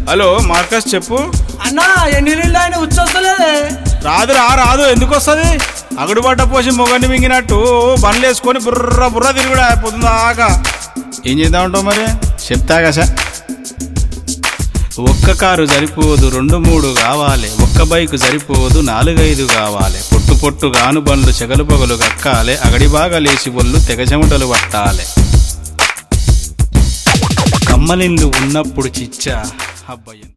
hello Marcus చెప్పు అన్నా ఎన్ని నీళ్ళు ఆయన ఉచ్చొస్తలేదే రాదు రా రాదు ఎందుకు వస్తుంది అగుడు పడ్డ పోసి మొగని మింగినట్టు బండ్లు వేసుకొని బుర్ర బుర్ర తిరుగుడా పొద్దుదాకా ఏం చేద్దామంటావు మరి చెప్తాగా సార్ ఒక్క కారు సరిపోదు రెండు మూడు కావాలి ఒక్క బైకు సరిపోదు నాలుగైదు కావాలి పొట్టు పొట్టు గాను బండ్లు చెగలు పగలు కక్కాలి అగడి బాగా లేచి ఒళ్ళు తెగ చెమటలు పట్టాలి కమ్మలిన్లు ఉన్నప్పుడు చిచ్చా అబ్బయ్య